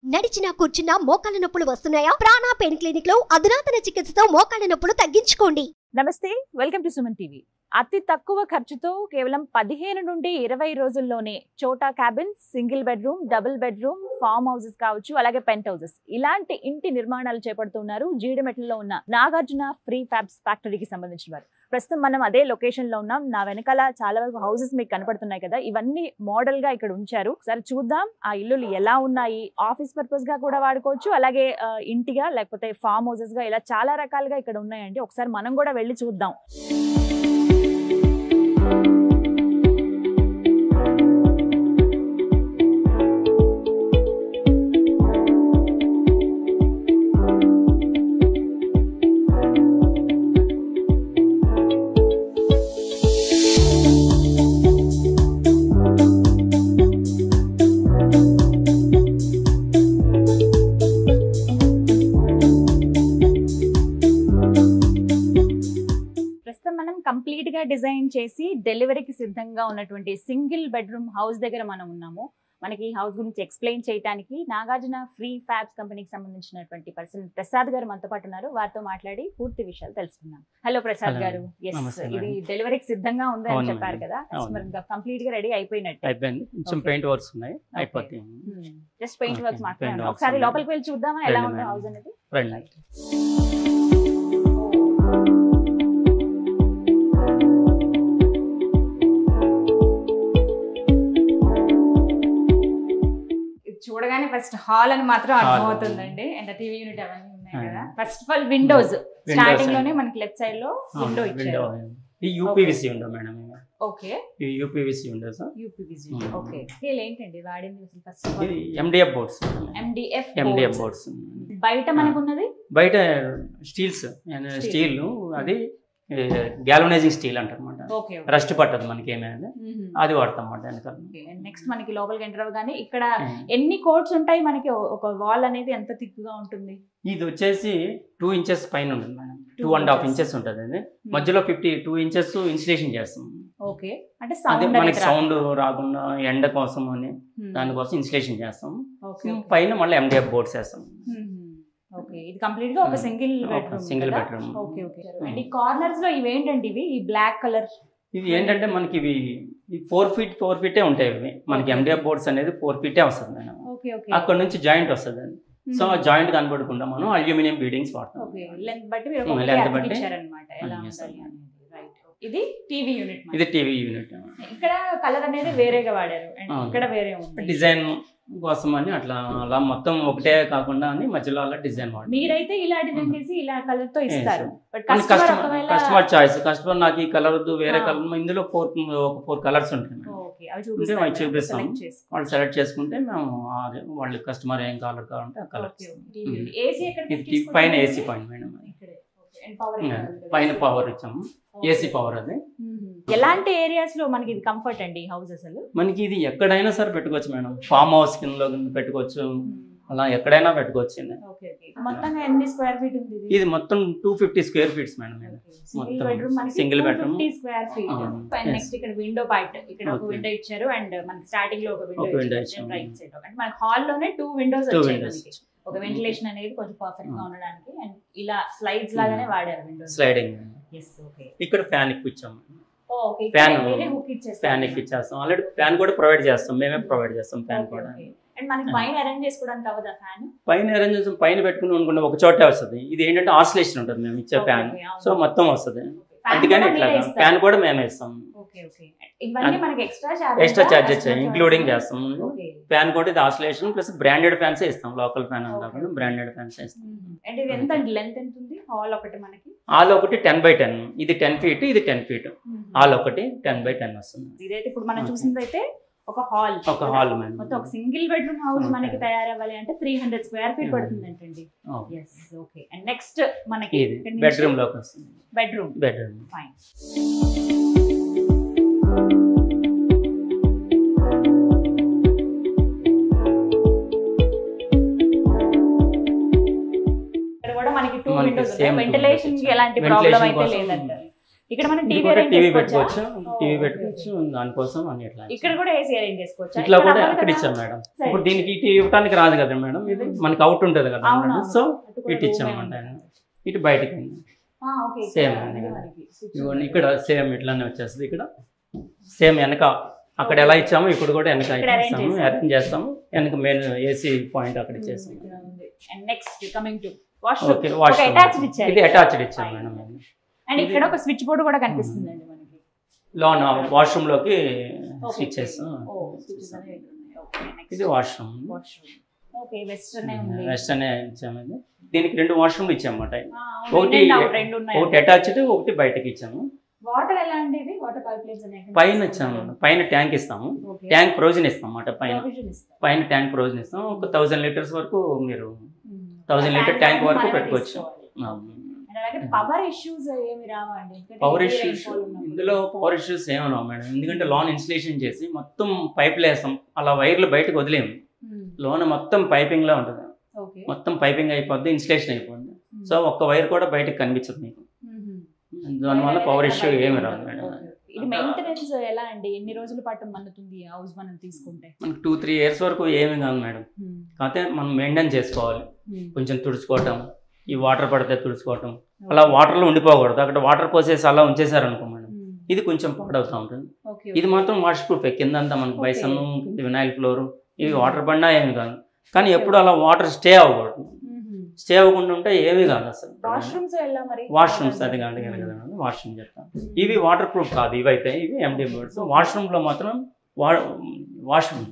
నడిచినా కూర్చున్నా మోకాళ్ళ నొప్పులు వస్తున్నాయా ప్రాణా పెయిన్ క్లినిక్ లో అధునాతన చికిత్సతో మోకాళ్ళ నొప్పులు తగ్గించుకోండి నమస్తే వెల్కమ్ టు సుమన్ టీవీ అతి తక్కువ ఖర్చుతో కేవలం పదిహేను నుండి ఇరవై రోజుల్లోనే చోటా cabins single bedroom double bedroom farm houses కావచ్చు అలాగే పెంట్ హౌసెస్ ఇలాంటి ఇంటి నిర్మాణాలు చేపడుతున్నారు జీడిమెట్లలో ఉన్న నాగార్జున ఫ్రీ ఫ్యాబ్స్ ఫ్యాక్టరీకి సంబంధించిన వారు ప్రస్తుతం మనం అదే లొకేషన్ లో ఉన్నాం నా వెనకాల చాలా వరకు హౌసెస్ మీకు కనపడుతున్నాయి కదా ఇవన్నీ మోడల్ గా ఇక్కడ ఉంచారు ఒకసారి చూద్దాం ఆ ఇల్లులు ఎలా ఉన్నాయి ఆఫీస్ పర్పస్ గా కూడా వాడుకోవచ్చు అలాగే ఆ, ఇంటిగా లేకపోతే ఫామ్ హౌసెస్ గా ఇలా చాలా రకాలుగా ఇక్కడ ఉన్నాయండి ఒకసారి మనం కూడా వెళ్ళి చూద్దాం ప్రస్తుతం మనం కంప్లీట్ గా డిజైన్ చేసి డెలివరీకి సిద్ధంగా ఉన్నటువంటి సింగిల్ బెడ్రూమ్ హౌస్ దగ్గర మనం ఉన్నాము మనకి ఈ హౌస్ గురించి ఎక్స్ప్లెయిన్ చేయడానికి నాగార్జున ఫ్రీ ఫ్యాబ్స్ కంపెనీకి సంబంధించినటువంటి పర్సన్ ప్రసాద్ గారు మనతో పాటు ఉన్నారు వారితో మాట్లాడి పూర్తి విషయాలు తెలుసుకుందాం హలో ప్రసాద్ Hello. గారు ఎస్ నమస్తే ఇది మేడం. డెలివరీకి సిద్ధంగా ఉంది అని అవును చెప్పారు మేడం. కదా అవును. మరి కంప్లీట్ గా రెడీ అయిపోయినట్టు అయిపోయింది కొంచెం Okay. పెయింట్ వర్క్స్ ఉన్నాయి అయిపోతాయి జస్ట్ పెయింట్ Okay, వర్క్స్ మాత్రమే paint ఉన్నాయి. works ఒకసారి ఉన్నాయి. లోపలికి వెళ్ళి చూద్దామా ఎలా రండి ఉంది మేడం. హౌస్ అనేది రండి ఇది చూడగానే ఫస్ట్ హాల్ అని మాత్రం Hall. అర్థమవుతుందండి అండ్ టీవీ యూనిట్ అవన్నీ ఉన్నాయి ఆ. కదా first of all windows Windows starting అండి. లోనే మనకి లెఫ్ట్ సైడ్ లో విండో అవును, ఇచ్చారు window. ఈ యూపీవీసీ ఉండవు మేడం ఇవి. ఓకే ఈ UPVC windows UPVC Hmm. Okay వీళ్ళు ఏంటండి వాడింది అసలు ఫస్ట్ ఆఫ్ ఆల్ ఇది MDF boards MDF MDF boards బయట మనకు ఉన్నది బయట స్టీల్స్ స్టీల్ అది గ్యాలనైజింగ్ స్టీల్ అంటారు అనమాట ఓకే రస్ట్ పట్టదు మనకి ఏమైనా అది వాడతాం అన్నమాట వెనకాల నెక్స్ట్ మనకి లోపలికి ఎంటర్ అవ్వగానే ఇక్కడ ఎన్ని కోట్స్ ఉంటాయి మనకి ఒ- ఒక వాల్ అనేది ఎంత థిక్ గా ఉంటుంది ఇది వచ్చేసి టూ ఇంచెస్ పైన ఉంటుంది madam Two two and half inches. Inches ఉంటుంది అది మధ్యలో ఫిఫ్టీ టూ ఇంచెస్ ఇన్స్టలేషన్ చేస్తాం ఓకే అంటే అదే సౌండ్ మనకి సౌండ్ రాకుండా ఎండ కోసం అని దానికోసం ఇన్స్టలేషన్ చేస్తాం ఓకే పైన మళ్ళీ ఎండిఎఫ్ బోర్డ్స్ వేస్తాం ఓకే ఇది కంప్లీట్ గా ఒక Hmm. సింగిల్ ఒక bedroom single bedroom. Okay okay Hmm. And ఈ కార్నర్స్ లో ఇవి ఏంటండి ఇవి ఈ బ్లాక్ కలర్ ఇవి ఏంటంటే మనకి ఇవి ఫోర్ ఫీట్ ఫోర్ ఫీటే ఉంటాయి ఇవి మనకి Okay. ఎండిఎఫ్ బోర్డ్స్ అనేది ఫోర్ ఫీటే వస్తుంది మేడం ఓకే ఓకే అక్కడ నుంచి జాయింట్ వస్తుంది అది సో ఆ జాయింట్ కనబడకుండా మనం అల్యూమినియం బీడింగ్స్ వాడతాం ఓకే లెంత్ బట్టి మీరు Hmm, ఒక length అతికి బట్టి. ఇచ్చారన్నమాట ఎలా Hmm, yes, ఉండాలి sir. అనేది రైట్ ఇది టీవీ యూనిట్ ఇది టీవీ యూనిట్ ఇక్కడ కలర్ అనేది వేరేగా వాడారు అండ్ అవును. ఇక్కడ వేరే ఉంది డిజైన్ కోసం అని అట్లా అలా మొత్తం ఒకటే కాకుండా అని మధ్యలో అలా డిజైన్ వాడు మీరైతే ఇలా డిజైన్ చేసి ఇలా కలర్ తో ఇస్తారు బట్ కస్టమర్ కస్టమర్ ఒకవేళ కస్టమర్ చాయిస్ కస్టమర్ నాకు ఈ కలర్ వద్దు వేరే Ah. కలర్ ఇందులో ఫోర్ ఒక ఫోర్ కలర్స్ ఉంటాయి మేడం. ఓకే అవి ఉంటే అవి చూపిస్తారు చూపిస్తాం. సెలెక్ట్ చేసుకో వాళ్ళు సెలెక్ట్ చేసుకుంటే మేము ఆ- వాళ్ళు కస్టమర్ ఏం కలర్ కావాలంటే ఆ కలర్ ఓకే ఏసీ ఎక్కడ ఇది టీ- పైన ఏసీ పాయింట్ మేడం ఇక్కడే ఓకే అండ్ పవర్ పైన పవర్ ఇచ్చాము ఏసీ పవర్ అది ఎలాంటి ఏరియాస్ లో మనకి ఇది కంఫర్ట్ అండి ఈ హౌస్ అసలు మనకి ఇది ఎక్కడైనా సరే పెట్టుకోవచ్చు మేడం ఫామ్ హౌస్ కింద పెట్టుకోవచ్చు అలా ఎక్కడైనా పెట్టుకోవచ్చు ఇది. ఓకే ఓకే మొత్తంగా ఎన్ని స్క్వేర్ ఫీట్ ఉంది ఇది ఇది మొత్తం two fifty square feets madam ఇది సింగిల్ మొత్తం బెడ్రూమ్ మనకి single bedroom. స్క్వేర్ ఫీట్ అవును. And Yes. నెక్స్ట్ ఇక్కడ విండో పార్ట్ ఇక్కడ ఒక Okay. విండో ఇచ్చారు అండ్ మనకి స్టార్టింగ్ లో ఒక ఒక window విండో ఇచ్చాము. ఇచ్చారు రైట్ సైడ్ అంటే మనకి హాల్ లోనే టూ విండోస్ టూ వచ్చాయి విండోస్ మనకి. ఒక వెంటిలేషన్ అనేది కొంచెం పర్ఫెక్ట్ గా Hmm. ఉండడానికి అండ్ ఇలా స్లైడ్స్ లాగానే వాడారు విండోస్ స్లైడింగ్ ఎస్ ఓకే ఇక్కడ ఫ్యాన్ ఎక్కిచ్చాము ఓకే Fan- వేరే హుక్ ఇచ్చేస్తారు ఫ్యాన్ ఎక్కిచ్చేస్తాం ఆల్రెడీ ఫ్యాన్ కూడా ప్రొవైడ్ చేస్తాం మేమే ప్రొవైడ్ చేస్తాం ఫ్యాన్ కూడా అండ్ మనకి Hmm. పైన అరేంజ్ చేసుకోవడానికి అవ్వదా ఫ్యాన్ పైన అరేంజ్ చేస్తాం పైన పెట్టుకుని అనుకుంటే ఒక చోటే వస్తుంది ఇది ఏంటంటే ఆసిలేషన్ ఉంటుంది మేము ఇచ్చే ఫ్యాన్ సో మొత్తం వస్తుంది అందుకని ఇట్లా ఫ్యాన్ కూడా మేమే ఇస్తాం ఓకే ఓకే ఇవన్నీ మనకి extra charge extra charges including చేస్తాం ఓకే ఫ్యాన్ కూడా ఇది ఆసిలేషన్ ప్లస్ బ్రాండెడ్ ఫ్యాన్స్ ఇస్తాం లోకల్ ఫ్యాన్ అని కాకుండా బ్రాండెడ్ ఫ్యాన్స్ ఇస్తాం అండ్ ఇది ఎంత అండి లెంత్ ఎంత ఉంది హాల్ ఒకటి మనకి ఆల్ ఒకటి టెన్ బై టెన్ ఇది టెన్ ఫీట్ ఇది టెన్ ఫీట్ ఆల్ ఒకటి టెన్ బై టెన్ వస్తుంది ఇదైతే ఇప్పుడు మనం Okay. చూసింది అయితే ఒక హాల్ ఒక హాల్ మేము మొత్తం ఒక సింగిల్ బెడ్రూమ్ హౌస్ Okay. మనకి తయారవ్వాలి అంటే three hundred square feet Hmm. పడుతుంది అంటండి Okay. Yes okay and next మనకి ఇది బెడ్రూమ్ లోకి వస్తుంది బెడ్రూమ్ బెడ్రూమ్ ఫైన్ ఇక్కడ కూడా మనకి టూ మనకి విండోస్ same two వెంటిలేషన్ కి windows ఎలాంటి Ventilation ప్రాబ్లం అయితే కోసం- లేదంటారు ఇక్కడ మనం ఇది టీవీ కూడా అరేంజ్ టీవీ చేసుకోవచ్చా పెట్టుకోవచ్చు ఓ, టీవీ ఓకే, పెట్టుకోవచ్చు దానికోసం అని ఇట్లా ఇక్కడ కూడా ఏసీ అరేంజ్ చేసుకోవచ్చా ఇట్లా ఇక్కడ కూడా అవ్వదు అక్కడ కదా? ఇచ్చాం మేడం సరే. ఇప్పుడు దీనికి ఇటు ఇవ్వడానికి రాదు కదా మేడం ఇది మనకి అవుట్ ఉంటుంది కదా అవును, మేడం అవును. సో అటు కూడా ఇటు room ఏ ఇచ్చామంట ఉంది. ఇటు బయటికి ఆ, ఓకే, ఇక్కడ Same ఉంది అండి. మనకి. Switch ఇవ్వండి ఉంది. ఇక్కడ సేమ్ ఇట్లానే వచ్చేస్తుంది ఇక్కడ సేమ్ వెనక అక్కడ ఎలా ఇచ్చామో ఇప్పుడు కూడా వెనక ఇక్కడ arrange ఇస్తాము చేశారు. అరేంజ్ చేస్తాము వెనక మెయిన్ ఏసీ పాయింట్ అక్కడ చేస్తాము ఇక్కడ ఉంది. And next coming to washroom. Okay ఒక వాష్ attached ఇచ్చారు ఇది ఇక్కడ. అటాచ్డ్ ఇచ్చాం Fine. మేడం అండ్ ఇక్కడ ఒక స్విచ్ బోర్డు కూడా కనిపిస్తుందండి మనకి లోన్ వాష్రూమ్ లోకి Okay. స్విచ్చెస్ ఓ, switches అనేవి ఇక్కడ ఉన్నాయి. Okay, next. ఇది వాష్రూమ్ వాష్రూమ్ ఓకే వెస్టర్న్ ఉంది వెస్ట్ అనే ఇచ్చాము ఇది దీనికి రెండు వాష్రూమ్లు ఇచ్చామన్నమాట ఆ, అవును, ఒకటి- in and out రెండు ఉన్నాయి ఒకటి అటాచ్డ్ ఒకటి బయటకి ఇచ్చాము వాటర్ ఎలా అండి ఇది వాటర్ పైప్ లైన్స్ అనేవి పైన ఇచ్చాము పైన ట్యాంక్ ఇస్తాము ఓకే. ట్యాంక్ ప్రొవిజన్ ఇస్తాం అన్నమాట పైన Provision ఇస్తారు. పైన ట్యాంక్ ప్రొవిజన్ ఇస్తాం ఒక థౌసండ్ లీటర్స్ వరకు మీరు um. Thousand litre Tank tank వరకు మనమే పెట్టుకోవచ్చు తీసుకోవాలి. And అలాగే పవర్ ఇష్యూస్ ఏమి రావండి ఎందుకంటే పవర్ heavy ఇష్యూస్ rainfall ఉన్నప్పుడు. ఇందులో పవర్ ఇష్యూస్ ఏమన్నా మేడం ఎందుకంటే లోన్ ఇన్స్టలేషన్ చేసి మొత్తం పైపులు వేస్తాం అలా వైర్లు బయటకు వదిలేము ఉమ్. లోన్ మొత్తం పైపింగ్ లా ఉంటుంది ఓకే మొత్తం పైపింగ్ అయిపోద్ది ఇన్స్టలేషన్ అయిపోద్ది ఉమ్. సో ఒక్క వైర్ కూడా బయటకు కనిపించదు మీకు ఉమ్. దానివల్ల పవర్ ఇష్యూ బయట ఏమి ఉంది. రాదు మేడం ఓకే. ఇది మెయింటెనెన్స్ ఎలా అండి ఎన్ని రోజుల పాటు మన్నుతుంది హౌస్ మనం తీసుకుంటే మనకి టూ త్రీ ఇయర్స్ వరకు ఏమి కాదు మేడం ఉమ్. కాకపోతే మనం మెయింటైన్ చేసుకోవాలి ఉమ్. కొంచెం తుడుచుకోవటం ఈ వాటర్ పడితే తుడుచుకోవటం అలా వాటర్లో ఉండిపోకూడదు అక్కడ వాటర్ పోసేసి అలా ఉంచేసారు అనుకో మేడం ఉమ్. ఇది కొంచెం పాడవుతూ ఉంటుంది ఓకే, ఇది ఓకే. మాత్రం వాష్ ప్రూఫ్ కింద అంతా మనకి Okay. బైసన్ వినాయిల్ ఫ్లోర్ ఇవి వాటర్ పడినా ఏమి కాదు కానీ ఎప్పుడు అలా వాటర్ స్టే అవ్వకూడదు ఉమ్. స్టే అవ్వకుండా ఉంటే ఏమీ కాదు అసలు వాష్రూమ్స్ ఎలా మరి వాష్రూమ్స్ అది కాదు కదా వాష్రూమ్ చెప్తాను ఇవి వాటర్ ప్రూఫ్ కాదు ఇవి అయితే ఇవి ఎండి బోర్డ్స్ వాష్రూమ్ లో మాత్రం వాష్రూమ్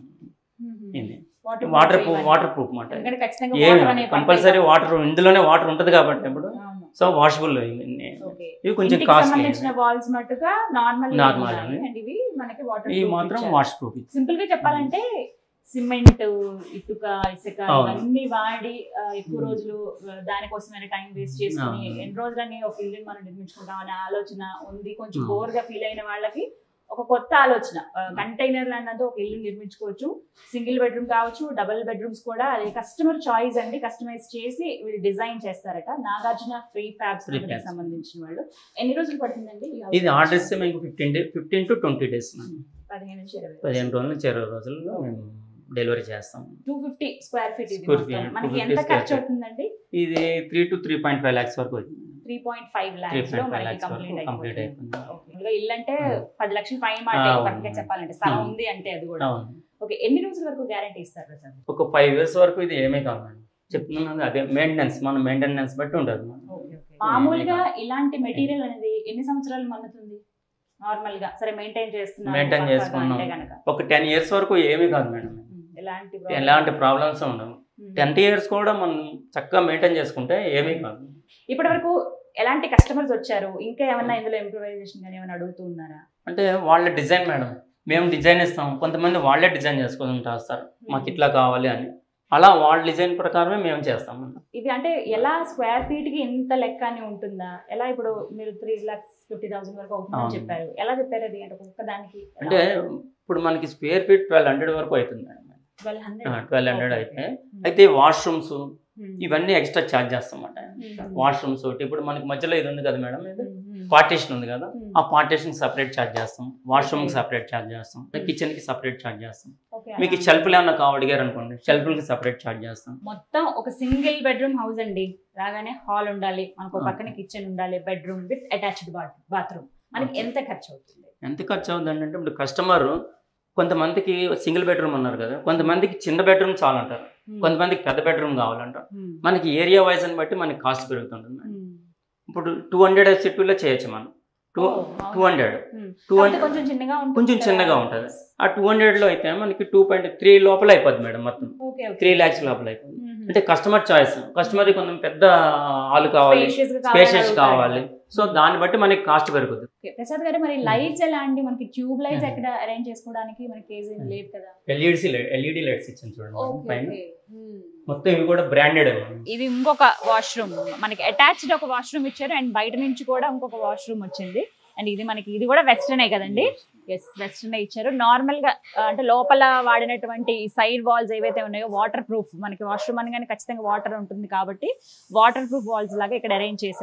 ఇది వాటర్ వాటర్ వాటర్ ప్రూఫ్ మాట ఎందుకంటే ఖచ్చితంగా ఏమి వాటర్ అనే కంపల్సరీ వాటర్ ఇందులోనే వాటర్ ఉంటది కాబట్టి ఇప్పుడు అవును. So washable okay. ఇవి కొంచెం ఇంటికి కాస్ట్లీ సంబంధించిన వాల్స్ మట్టుగా నార్మల్ Normal అండి. అండ్ ఇవి మనకి వాటర్ ఇవి మాత్రం వాష్ ప్రూఫ్ సింపుల్ గా చెప్పాలంటే సిమెంట్ ఇటుక ఇసుక అవును. ఇవన్నీ వాడి ఆ, ఎక్కువ Hmm. రోజులు ఆ, దానికోసమైన టైం వేస్ట్ చేసుకుని అవును. ఎన్ని రోజులని ఒక ఇల్లు మనం నిర్మించుకుంటాం అనే ఆలోచన ఉంది కొంచెం Hmm. బోర్ గా ఫీల్ అయిన వాళ్ళకి ఒక కొత్త ఆలోచన కంటైనర్ అన్నది ఒక ఇల్లు నిర్మించుకోవచ్చు సింగిల్ బెడ్రూమ్ కావచ్చు డబుల్ బెడ్రూమ్స్ కూడా అది కస్టమర్ చాయిస్ అండి కస్టమైజ్ చేసి వీళ్ళు డిజైన్ చేస్తారట Nagarjuna free fabs Free fabs. సంబంధించిన వాళ్ళు ఎన్ని రోజులు పడుతుందండి ఈ house ఇది ఆర్డర్ ఇస్తే మీకు fifteen day fifteen to twenty days పదిహేను నుంచి ఇరవై పదిహేను రోజుల నుంచి ఇరవై రోజుల్లో మేము డెలివరీ చేస్తాం టూ ఫిఫ్టీ స్క్వేర్ ఫీట్ ఇది Square మొత్తం. feet, మనకి 250 ఎంత square ఖర్చు feet. అవుతుందండి ఇది three to three point five lakhs వరకు వచ్చింది three point five three lakhs లో పాయింట్ ఫైవ్ మనకి ల్యాక్స్ కంప్లీట్ వరకు కంప్లీట్ అయిపోతుంది అయిపోయింది Okay. ఇంకా ఇల్లు అంటే Hmm. పది లక్షల పైన మాట Ah, అవును. కరెక్ట్గా చెప్పాలంటే స్థలం Hmm. ఉంది అంటే అది కూడా అవును ఓకే ఎన్ని రోజుల వరకు గ్యారంటీ ఇస్తారు సార్ ఒక ఫైవ్ ఇయర్స్ వరకు ఇది ఏమీ కాదు మేడం చెప్తున్నాను అదే మెయింటెనెన్స్ మన మెయింటెనెన్స్ బట్టి ఉంటుంది మామూలుగా ఇలాంటి మెటీరియల్ అనేది ఎన్ని సంవత్సరాలు మన్నుతుంది నార్మల్ గా సరే మెయింటైన్ చేస్తున్నారు Maintain పక్కాగా చేసుకున్నాం. అంటే గనక ఒక టెన్ ఇయర్స్ వరకు ఏమీ కాదు మేడం Hmm. ఎలాంటి ఎలాంటి ప్రాబ్లమ్స్ ఉండవు Hmm. టెన్త్ ఇయర్స్ కూడా మనం చక్కగా మెయింటైన్ చేసుకుంటే ఏమీ కాదు ఇప్పటి వరకు ఎలాంటి కస్టమర్స్ వచ్చారు ఇంకా ఏమన్నా ఇందులో ఇంప్రూవైజేషన్ కానీ ఏమైనా అడుగుతూ ఉన్నారా అంటే వాళ్ళ డిజైన్ మేడం మేము డిజైన్ ఇస్తాం కొంతమంది వాళ్ళే డిజైన్ చేసుకుంటూ వస్తారు మాకు ఇట్లా కావాలి అని అలా వాళ్ళ డిజైన్ ప్రకారమే మేము చేస్తాం ఇది అంటే ఎలా స్క్వేర్ ఫీట్ కి ఇంత లెక్క అని ఉంటుందా ఎలా ఇప్పుడు మీరు త్రీ లాక్స్ ఫిఫ్టీ థౌసండ్ వరకు అవుతుందని అవును. చెప్పారు ఎలా చెప్పారు అది అంటే ఒక్క దానికి అంటే ఇప్పుడు మనకి స్క్వేర్ ఫీట్ ట్వెల్వ్ హండ్రెడ్ వరకు అవుతుంది మేడం ట్వెల్వ్ ట్వెల్వ్ హండ్రెడ్ అయితే అయితే వాష్రూమ్స్ ఇవన్నీ ఎక్స్ట్రా ఛార్జ్ చేస్తాం అన్నమాట వాష్రూమ్స్ ఒకటి ఇప్పుడు మనకి మధ్యలో ఇది ఉంది కదా మేడం ఇది పార్టీషన్ ఉంది కదా ఆ పార్టీషన్ సపరేట్ ఛార్జ్ చేస్తాం వాష్రూమ్ కి సపరేట్ ఛార్జ్ చేస్తాం కిచెన్ కి సపరేట్ ఛార్జ్ చేస్తాం మీకు షెల్ఫ్లు ఏమన్నా కావడిగారు అనుకోండి షెల్ఫ్లకి సపరేట్ ఛార్జ్ చేస్తాం మొత్తం ఒక సింగిల్ బెడ్రూమ్ హౌస్ అండి రాగానే హాల్ ఉండాలి మనకు Okay. పక్కన కిచెన్ ఉండాలి బెడ్రూమ్ విత్ అటాచ్డ్ బాత్రూమ్ మనకి Okay. ఎంత ఖర్చు అవుతుంది ఎంత ఖర్చు అవుతుందంటే అంటే ఇప్పుడు కస్టమర్ కొంతమందికి సింగిల్ బెడ్రూమ్ అన్నారు కదా కొంతమందికి చిన్న బెడ్రూమ్ చాలంటారు కొంతమందికి పెద్ద బెడ్రూమ్ కావాలంటారు మనకి ఏరియా వైజ్ అని బట్టి మనకి కాస్ట్ పెరుగుతుంటుంది మేడం. ఇప్పుడు టూ హండ్రెడ్ సిటీలో చేయొచ్చు మనం two two hundred two hundred కొంచెం చిన్నగా ఉంటుంది కొంచెం చిన్నగా ఉంటుంది. ఆ టూ హండ్రెడ్లో అయితే మనకి టూ పాయింట్ త్రీ లోపల అయిపోద్ది మేడం మొత్తం ఓకే త్రీ ల్యాక్స్ లోపల అయిపోతుంది అంటే కస్టమర్ చాయిస్ కస్టమర్ కొంచెం పెద్ద హాల్ కావాలి స్పేషియస్ కావాలి సో దాన్ని బట్టి మనకి కాస్ట్ పెరుగుతుంది ప్రసాద్ గారు మరి లైట్స్ ఎలా అండి మనకి ట్యూబ్ లైట్స్ ఎక్కడ అరేంజ్ చేసుకోవడానికి మనకి కేజీ లేదు కదా ఎల్ఈడిసి ఎల్ఈడి లైట్స్ ఇచ్చాను చూడండి మేడం ఓకే పైన ఓకే మొత్తం ఇవి కూడా బ్రాండెడ్ ఇది ఇంకొక వాష్రూమ్ మనకి అటాచ్డ్ ఒక వాష్రూమ్ ఇచ్చారు అండ్ బయట నుంచి కూడా ఇంకొక వాష్రూమ్ వచ్చింది అండ్ ఇది మనకి ఇది కూడా వెస్టర్నే కదండి ఎస్ వెస్టర్న్ ఇచ్చారు నార్మల్ గా ఆ, అంటే లోపల వాడినటువంటి సైడ్ వాల్స్ ఏవైతే ఉన్నాయో వాటర్ ప్రూఫ్ మనకి వాష్రూమ్ అనగానే ఖచ్చితంగా వాటర్ ఉంటుంది కాబట్టి వాటర్ ప్రూఫ్ వాల్స్ లాగా ఇక్కడ అరేంజ్ చేశారు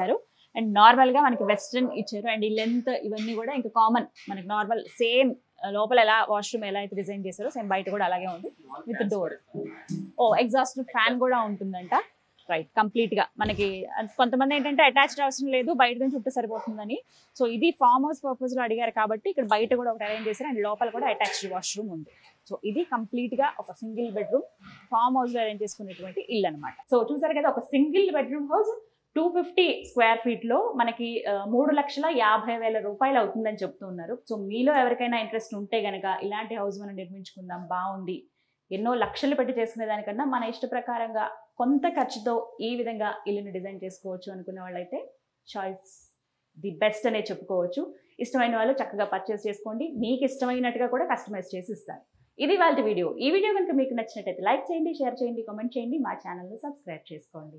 అండ్ నార్మల్గా మనకి వెస్ట్రన్ ఇచ్చారు అండ్ ఈ లెంత్ ఇవన్నీ కూడా ఇంకా కామన్ మనకి నార్మల్ సేమ్ లోపల ఎలా వాష్రూమ్ ఎలా అయితే డిజైన్ చేశారో సేమ్ బయట కూడా అలాగే ఉంది విత్ డోర్ ఓ ఎగ్జాస్ట్ ఫ్యాన్ కూడా ఉంటుందంట రైట్ కంప్లీట్ గా మనకి అంత- కొంతమంది ఏంటంటే అటాచ్డ్ అవసరం లేదు బయట నుంచి చుట్టూ సరిపోతుందని సో ఇది ఫార్మ్ హౌస్ పర్పస్ లో అడిగారు కాబట్టి ఇక్కడ బయట కూడా ఒకటి అరేంజ్ చేశారు అండ్ లోపల కూడా అటాచ్డ్ వాష్రూమ్ ఉంది సో ఇది కంప్లీట్ గా ఒక సింగిల్ బెడ్రూమ్ ఫార్మ్ హౌస్ లో అరేంజ్ చేసుకునేటువంటి ఇల్లు అనమాట సో చూసారు కదా ఒక single bedroom house two fifty square feet లో మనకి ఆ, మూడు లక్షల యాభై వేల రూపాయలు అవుతుందని చెప్తున్నారు సో మీలో ఎవరికైనా ఇంట్రెస్ట్ ఉంటే గనక ఇలాంటి హౌస్ మనం నిర్మించుకుందాం బాగుంది ఎన్నో లక్షలు పెట్టి చేసుకునే దానికన్నా మన ఇష్ట ప్రకారంగా కొంత ఖర్చుతో ఈ విధంగా ఇల్లుని డిజైన్ చేసుకోవచ్చు అనుకునే వాళ్ళైతే చాయిస్ ది బెస్ట్ అనే చెప్పుకోవచ్చు ఇష్టమైన వాళ్ళు చక్కగా పర్చేస్ చేసుకోండి మీకు ఇష్టమైనట్టుగా కూడా కస్టమైజ్ చేసి ఇస్తారు ఇది వాళ్ళ వీడియో ఈ వీడియో కనుక మీకు నచ్చినట్టయితే లైక్ చేయండి షేర్ చేయండి కామెంట్ చేయండి మా ఛానల్ని సబ్స్క్రైబ్ చేసుకోండి